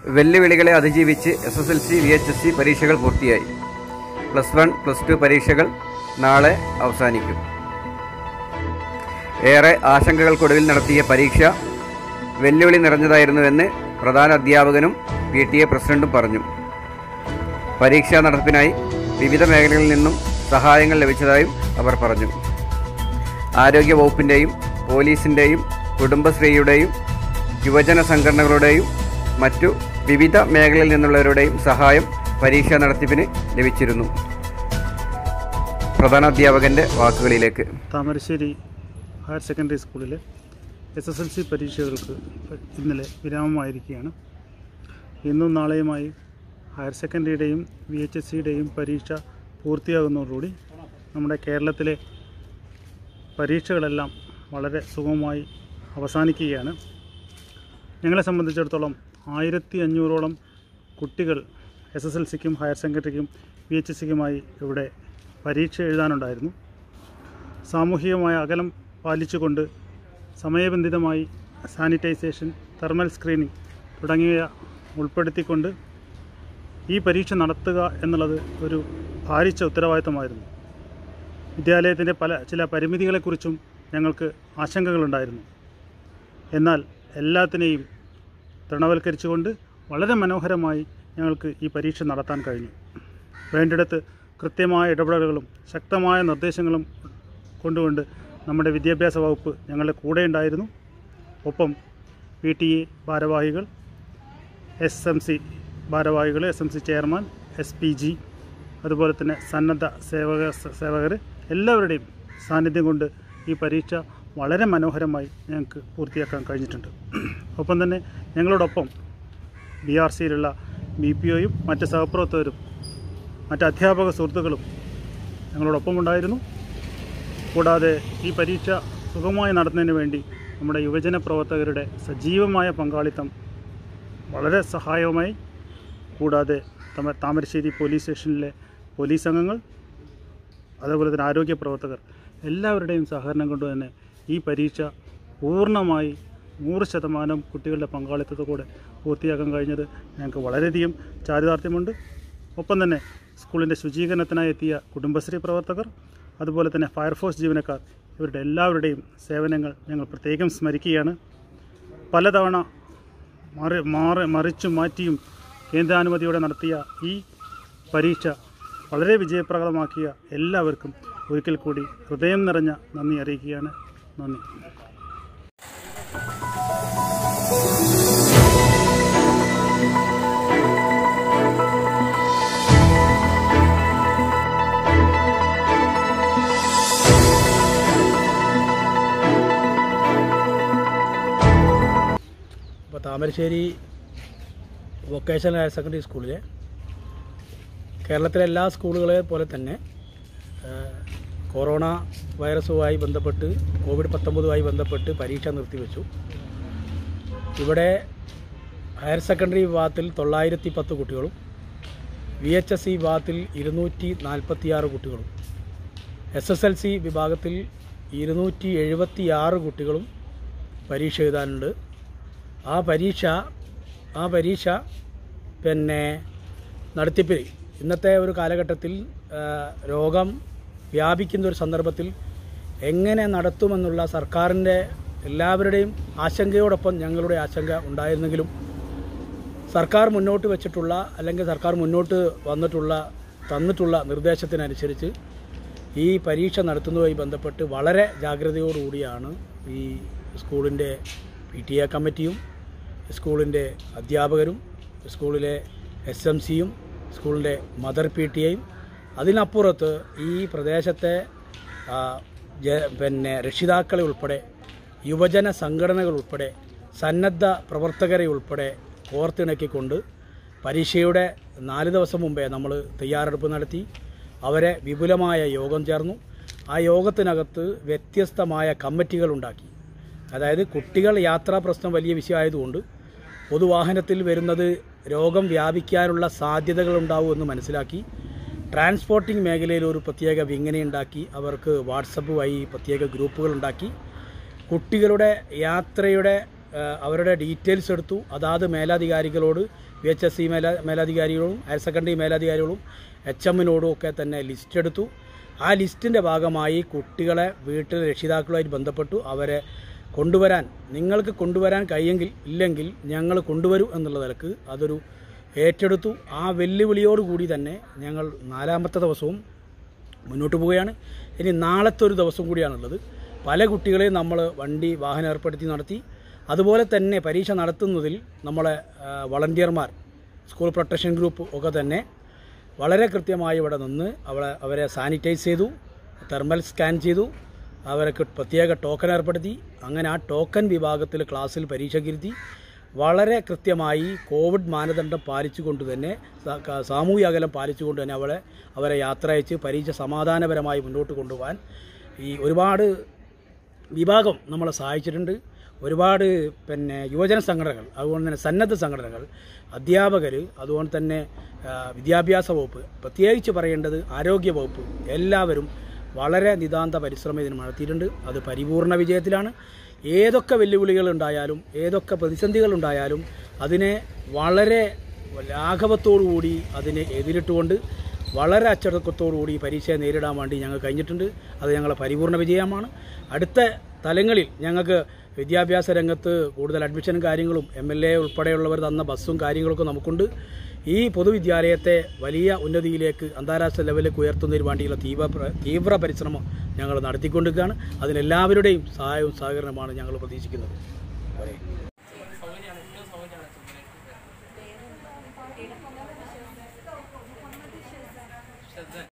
വെല്ലുവിളികളെ അതിജീവിച്ച് S S L C V H S C പരീക്ഷകൾ പൂർത്തിയായി പ്ലസ് വൺ പ്ലസ് ടു പരീക്ഷകൾ നാളെ അവസാനിക്കും ഏറെ ആശങ്കകൾക്കൊടുവിൽ നടത്തിയ പരീക്ഷ വെല്ലുവിളി നിറഞ്ഞതായിരുന്നുവെന്ന് പ്രധാന അധ്യാപകനും പി ടി എ പ്രസിഡന്റും പറഞ്ഞു പരീക്ഷാ നടത്തിപ്പിനായി വിവിധ മേഖലകളിൽ നിന്നും സഹായങ്ങൾ ലഭിച്ചതായും അവർ പറഞ്ഞു ആരോഗ്യ വകുപ്പിൻ്റെയും പോലീസിൻ്റെയും കുടുംബശ്രീയുടെയും യുവജന സംഘടനകളുടെയും മറ്റു വിവിധ മേഖലയിൽ നിന്നുള്ളവരുടെയും സഹായം പരീക്ഷാ നടത്തിപ്പിന് ലഭിച്ചിരുന്നു പ്രധാനാധ്യാപകൻ്റെ വാക്കുകളിലേക്ക് താമരശ്ശേരി ഹയർ സെക്കൻഡറി സ്കൂളിലെ എസ് എസ് എൽ സി പരീക്ഷകൾക്ക് ഇന്നലെ വിരാമമായിരിക്കുകയാണ് ഇന്നും നാളെയുമായി ഹയർ സെക്കൻഡറിയുടെയും വി എച്ച് എസ് സിയുടെയും പരീക്ഷ പൂർത്തിയാകുന്നതോടുകൂടി നമ്മുടെ കേരളത്തിലെ പരീക്ഷകളെല്ലാം വളരെ സുഗമമായി അവസാനിക്കുകയാണ് ഞങ്ങളെ സംബന്ധിച്ചിടത്തോളം ആയിരത്തി അഞ്ഞൂറോളം കുട്ടികൾ എസ് എസ് എൽ സിക്കും ഹയർ സെക്കൻഡറിക്കും വി എച്ച് എസ് സിക്കുമായി ഇവിടെ പരീക്ഷ എഴുതാനുണ്ടായിരുന്നു സാമൂഹികമായ അകലം പാലിച്ചുകൊണ്ട് സമയബന്ധിതമായി സാനിറ്റൈസേഷൻ തെർമൽ സ്ക്രീനിങ് തുടങ്ങിയവ ഉൾപ്പെടുത്തിക്കൊണ്ട് ഈ പരീക്ഷ നടത്തുക എന്നുള്ളത് ഒരു ഭാരിച്ച ഉത്തരവാദിത്തമായിരുന്നു വിദ്യാലയത്തിൻ്റെ പല ചില പരിമിതികളെക്കുറിച്ചും ഞങ്ങൾക്ക് ആശങ്കകളുണ്ടായിരുന്നു എന്നാൽ എല്ലാത്തിനെയും തൃണവൽക്കരിച്ചുകൊണ്ട് വളരെ മനോഹരമായി ഞങ്ങൾക്ക് ഈ പരീക്ഷ നടത്താൻ കഴിഞ്ഞു വേണ്ടിടത്ത് കൃത്യമായ ഇടപെടലുകളും ശക്തമായ നിർദ്ദേശങ്ങളും കൊണ്ടുകൊണ്ട് നമ്മുടെ വിദ്യാഭ്യാസ വകുപ്പ് ഞങ്ങളുടെ കൂടെ ഉണ്ടായിരുന്നു ഒപ്പം പി ടി എ ഭാരവാഹികൾ എസ് എം സി ഭാരവാഹികൾ S M C chairman S P G അതുപോലെ തന്നെ സന്നദ്ധ സേവക സേവകർ എല്ലാവരുടെയും സാന്നിധ്യം കൊണ്ട് ഈ പരീക്ഷ വളരെ മനോഹരമായി ഞങ്ങൾക്ക് പൂർത്തിയാക്കാൻ കഴിഞ്ഞിട്ടുണ്ട് ഒപ്പം തന്നെ ഞങ്ങളോടൊപ്പം ബി ആർ സിയിലുള്ള ബി പി ഒയും മറ്റ് സഹപ്രവർത്തകരും മറ്റ് അധ്യാപക സുഹൃത്തുക്കളും ഞങ്ങളോടൊപ്പം ഉണ്ടായിരുന്നു കൂടാതെ ഈ പരീക്ഷ സുഗമമായി നടത്തുന്നതിന് വേണ്ടി നമ്മുടെ യുവജന പ്രവർത്തകരുടെ സജീവമായ പങ്കാളിത്തം വളരെ സഹായവുമായി കൂടാതെ തമ താമരശ്ശേരി പോലീസ് സ്റ്റേഷനിലെ പോലീസ് അംഗങ്ങൾ അതേപോലെ തന്നെ ആരോഗ്യ പ്രവർത്തകർ എല്ലാവരുടെയും സഹകരണം കൊണ്ട് തന്നെ ഈ പരീക്ഷ പൂർണ്ണമായി നൂറ് ശതമാനം കുട്ടികളുടെ പങ്കാളിത്തത്തോടെ പൂർത്തിയാക്കാൻ കഴിഞ്ഞത് ഞങ്ങൾക്ക് വളരെയധികം ചാരിതാർത്ഥ്യമുണ്ട് ഒപ്പം തന്നെ സ്കൂളിൻ്റെ ശുചീകരണത്തിനായി എത്തിയ കുടുംബശ്രീ പ്രവർത്തകർ അതുപോലെ തന്നെ ഫയർഫോഴ്സ് ജീവനക്കാർ ഇവരുടെ എല്ലാവരുടെയും സേവനങ്ങൾ ഞങ്ങൾ പ്രത്യേകം സ്മരിക്കുകയാണ് പലതവണ മറി മാറി മറിച്ചും മാറ്റിയും കേന്ദ്രാനുമതിയോടെ നടത്തിയ ഈ പരീക്ഷ വളരെ വിജയപ്രദമാക്കിയ എല്ലാവർക്കും ഒരിക്കൽ കൂടി ഹൃദയം നിറഞ്ഞ നന്ദി അറിയിക്കുകയാണ് നന്ദി ഇപ്പോൾ താമരശ്ശേരി വൊക്കേഷണൽ ഹയർ സെക്കൻഡറി സ്കൂളിലെ കേരളത്തിലെ എല്ലാ സ്കൂളുകളെ പോലെ തന്നെ ആ, കൊറോണ വൈറസുമായി ബന്ധപ്പെട്ട് കോവിഡ് പത്തൊമ്പതുമായി ബന്ധപ്പെട്ട് പരീക്ഷ നിർത്തിവെച്ചു ഇവിടെ ഹയർ സെക്കൻഡറി വിഭാഗത്തിൽ തൊള്ളായിരത്തി പത്ത് കുട്ടികളും വി എച്ച് എസ് സി വിഭാഗത്തിൽ ഇരുന്നൂറ്റി നാൽപ്പത്തിയാറ് കുട്ടികളും എസ് എസ് എൽ സി വിഭാഗത്തിൽ ഇരുന്നൂറ്റി എഴുപത്തി ആറ് കുട്ടികളും പരീക്ഷ എഴുതാനുണ്ട് ആ പരീക്ഷ ആ പരീക്ഷ പിന്നെ നടത്തിപ്പിൽ ഇന്നത്തെ ഒരു കാലഘട്ടത്തിൽ ആ, രോഗം വ്യാപിക്കുന്ന ഒരു സന്ദർഭത്തിൽ എങ്ങനെ നടത്തുമെന്നുള്ള സർക്കാരിൻ്റെ എല്ലാവരുടെയും ആശങ്കയോടൊപ്പം ഞങ്ങളുടെ ആശങ്ക ഉണ്ടായിരുന്നെങ്കിലും സർക്കാർ മുന്നോട്ട് വെച്ചിട്ടുള്ള അല്ലെങ്കിൽ സർക്കാർ മുന്നോട്ട് വന്നിട്ടുള്ള തന്നിട്ടുള്ള നിർദ്ദേശത്തിനനുസരിച്ച് ഈ പരീക്ഷ നടത്തുന്നതുമായി ബന്ധപ്പെട്ട് വളരെ ജാഗ്രതയോടുകൂടിയാണ് ഈ സ്കൂളിൻ്റെ പി ടി എ കമ്മിറ്റിയും സ്കൂളിൻ്റെ അധ്യാപകരും സ്കൂളിലെ എസ് എം സിയും സ്കൂളിൻ്റെ മദർ പി ടി എയും അതിനപ്പുറത്ത് ഈ പ്രദേശത്തെ ആ, ജ- പിന്നെ രക്ഷിതാക്കളെ ഉൾപ്പെടെ യുവജന സംഘടനകൾ ഉൾപ്പെടെ സന്നദ്ധ പ്രവർത്തകരെ ഉൾപ്പെടെ കോർത്തിണക്കിക്കൊണ്ട് പരീക്ഷയുടെ നാല് ദിവസം മുമ്പേ നമ്മൾ തയ്യാറെടുപ്പ് നടത്തി അവരെ വിപുലമായ യോഗം ചേർന്നു ആ യോഗത്തിനകത്ത് വ്യത്യസ്തമായ കമ്മിറ്റികൾ ഉണ്ടാക്കി അതായത് കുട്ടികൾ യാത്രാ പ്രശ്നം വലിയ വിഷയമായതുകൊണ്ട് പൊതുവാഹനത്തിൽ വരുന്നത് രോഗം വ്യാപിക്കാനുള്ള സാധ്യതകൾ ഉണ്ടാവുമെന്ന് മനസ്സിലാക്കി ട്രാൻസ്പോർട്ടിംഗ് മേഖലയിൽ ഒരു പ്രത്യേക വിങ്ങനെ ഉണ്ടാക്കി അവർക്ക് വാട്സപ്പ് വഴി പ്രത്യേക ഗ്രൂപ്പുകൾ ഉണ്ടാക്കി കുട്ടികളുടെ യാത്രയുടെ ആ, അവരുടെ ഡീറ്റെയിൽസ് എടുത്തു അതാത് മേലധികാരികളോട് വി എച്ച് എസ് സി മേല മേലധികാരികളും ഹയർ സെക്കൻഡറി മേലധികാരികളും എച്ച് എമ്മിനോടും ഒക്കെ തന്നെ ലിസ്റ്റ് എടുത്തു ആ ലിസ്റ്റിൻ്റെ ഭാഗമായി കുട്ടികളെ വീട്ടിൽ രക്ഷിതാക്കളുമായിട്ട് ബന്ധപ്പെട്ടു അവരെ കൊണ്ടുവരാൻ നിങ്ങൾക്ക് കൊണ്ടുവരാൻ കഴിയെങ്കിൽ ഇല്ലെങ്കിൽ ഞങ്ങൾ കൊണ്ടുവരും എന്നുള്ള നിലക്ക് അതൊരു ഏറ്റെടുത്തു ആ വെല്ലുവിളിയോടുകൂടി തന്നെ ഞങ്ങൾ നാലാമത്തെ ദിവസവും മുന്നോട്ട് പോവുകയാണ് ഇനി നാളത്തെ ഒരു ദിവസം കൂടിയാണുള്ളത് പല കുട്ടികളെയും നമ്മൾ വണ്ടി വാഹനം ഏർപ്പെടുത്തി നടത്തി അതുപോലെ തന്നെ പരീക്ഷ നടത്തുന്നതിൽ നമ്മളെ ആ, വളണ്ടിയർമാർ സ്കൂൾ പ്രൊട്ടക്ഷൻ ഗ്രൂപ്പ് ഒക്കെ തന്നെ വളരെ കൃത്യമായി ഇവിടെ നിന്ന് അവളെ അവരെ സാനിറ്റൈസ് ചെയ്തു തെർമൽ സ്കാൻ ചെയ്തു അവർക്ക് പ്രത്യേക ടോക്കൺ ഏർപ്പെടുത്തി അങ്ങനെ ആ ടോക്കൺ വിഭാഗത്തിൽ ക്ലാസ്സിൽ പരീക്ഷയ്ക്കിരുത്തി വളരെ കൃത്യമായി കോവിഡ് മാനദണ്ഡം പാലിച്ചുകൊണ്ട് തന്നെ സ- ക- സാമൂഹ്യ അകലം പാലിച്ചുകൊണ്ട് തന്നെ അവളെ അവരെ യാത്ര അയച്ച് പരീക്ഷ സമാധാനപരമായി മുന്നോട്ട് കൊണ്ടുപോകാൻ ഈ ഒരുപാട് വിഭാഗം നമ്മളെ സഹായിച്ചിട്ടുണ്ട് ഒരുപാട് പിന്നെ യുവജന സംഘടനകൾ അതുകൊണ്ട് തന്നെ സന്നദ്ധ സംഘടനകൾ അധ്യാപകർ അതുകൊണ്ട് തന്നെ ആ, വിദ്യാഭ്യാസ വകുപ്പ് പ്രത്യേകിച്ച് പറയേണ്ടത് ആരോഗ്യ വകുപ്പ് എല്ലാവരും വളരെ നിതാന്ത പരിശ്രമം ഇതിന് നടത്തിയിട്ടുണ്ട് അത് പരിപൂർണ വിജയത്തിലാണ് ഏതൊക്കെ വെല്ലുവിളികൾ ഉണ്ടായാലും ഏതൊക്കെ പ്രതിസന്ധികൾ ഉണ്ടായാലും അതിനെ വളരെ ലാഘവത്തോടുകൂടി അതിനെ എതിരിട്ടുകൊണ്ട് വളരെ അച്ചടക്കത്തോടുകൂടി ഈ പരീക്ഷയെ നേരിടാൻ വേണ്ടി ഞങ്ങൾ കഴിഞ്ഞിട്ടുണ്ട് അത് ഞങ്ങളെ പരിപൂർണ വിജയമാണ് അടുത്ത തലങ്ങളിൽ ഞങ്ങൾക്ക് വിദ്യാഭ്യാസ രംഗത്ത് കൂടുതൽ അഡ്മിഷനും കാര്യങ്ങളും എം എൽ എ ഉൾപ്പെടെയുള്ളവർ തന്ന ബസ്സും കാര്യങ്ങളൊക്കെ നമുക്കുണ്ട് ഈ പൊതുവിദ്യാലയത്തെ വലിയ ഉന്നതിയിലേക്ക് അന്താരാഷ്ട്ര ലെവലിലേക്ക് ഉയർത്തുന്നതിന് വേണ്ടിയുള്ള തീവ്ര പ്ര- തീവ്ര പരിശ്രമം ഞങ്ങൾ നടത്തിക്കൊണ്ടിരിക്കുകയാണ് അതിനെല്ലാവരുടെയും സഹായവും സഹകരണമാണ് ഞങ്ങൾ പ്രതീക്ഷിക്കുന്നത് പോരെ.